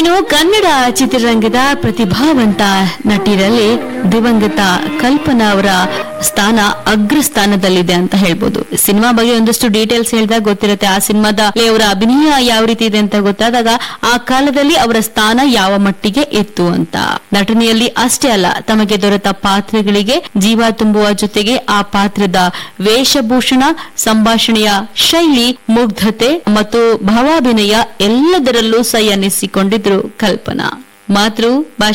ಇನ್ನು ಕನ್ನಡ ಚಿತ್ರರಂಗದ ಪ್ರತಿಭಾವಂತ ನಟಿರಲ್ಲಿ ದಿವಂಗತ ಕಲ್ಪನಾ ಅವರ ಸ್ಥಾನ ಅಗ್ರ ಸ್ಥಾನದಲ್ಲಿದೆ ಅಂತ ಹೇಳ್ಬೋದು ಸಿನಿಮಾ ಬಗ್ಗೆ ಒಂದಷ್ಟು ಡೀಟೇಲ್ಸ್ ಹೇಳಿದಾಗ ಗೊತ್ತಿರುತ್ತೆ ಆ ಸಿನಿಮಾದಲ್ಲಿ ಅವರ ಅಭಿನಯ ಯಾವ ರೀತಿ ಇದೆ ಅಂತ ಗೊತ್ತಾದಾಗ ಆ ಕಾಲದಲ್ಲಿ ಅವರ ಸ್ಥಾನ ಯಾವ ಮಟ್ಟಿಗೆ ಇತ್ತು ಅಂತ ನಟನೆಯಲ್ಲಿ ಅಷ್ಟೇ ಅಲ್ಲ ತಮಗೆ ದೊರೆತ ಪಾತ್ರಗಳಿಗೆ ಜೀವ ತುಂಬುವ ಜೊತೆಗೆ ಆ ಪಾತ್ರದ ವೇಷಭೂಷಣ ಸಂಭಾಷಣೆಯ ಶೈಲಿ ಮುಗ್ಧತೆ ಮತ್ತು ಭಾವಾಭಿನಯ ಎಲ್ಲದರಲ್ಲೂ ಸೈ ಅನ್ನಿಸಿಕೊಂಡಿದ್ರು ಕಲ್ಪನಾ ಮಾತೃ ಭಾಷೆ